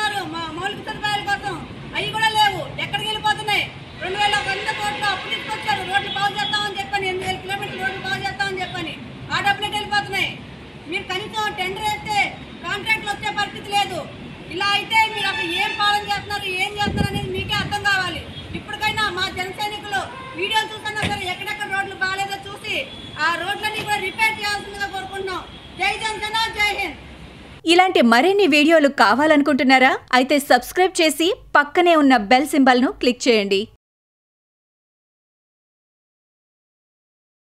చేస్తున్నారు మా మౌలిక సదుపాయాల కోసం అవి కూడా లేవు ఎక్కడికి వెళ్ళిపోతున్నాయి రెండు వేల వంద కోట్లు అప్పు తీసుకొచ్చారు రోడ్లు బాగు చేస్తామని చెప్పని ఎనిమిది వేల కిలోమీటర్లు రోడ్లు బాగు చేస్తామని చెప్పని ఆ డబ్బులు ఎటు వెళ్ళిపోతున్నాయి మీరు కనీసం టెండర్ వేస్తే కాంట్రాక్ట్లు వచ్చే పరిస్థితి లేదు ఇలా అయితే మీరు అసలు ఏం పాలన చేస్తున్నారు ఏం చేస్తున్నారు అనేది మీకే అర్థం కావాలి ఇప్పటికైనా మా జన సైనికులు వీడియోలు చూస్తున్నా సరే ఎక్కడెక్కడ రోడ్లు బాగాలేదో చూసి ఆ రోడ్లన్నీ కూడా రిపేర్ చేయాల్సిందిగా కోరుకుంటున్నాం జై జనసేన జై హింద్ ఇలాంటి మరిన్ని వీడియోలు కావాలనుకుంటున్నారా అయితే సబ్స్క్రైబ్ చేసి పక్కనే ఉన్న బెల్ సింబల్ను క్లిక్ చేయండి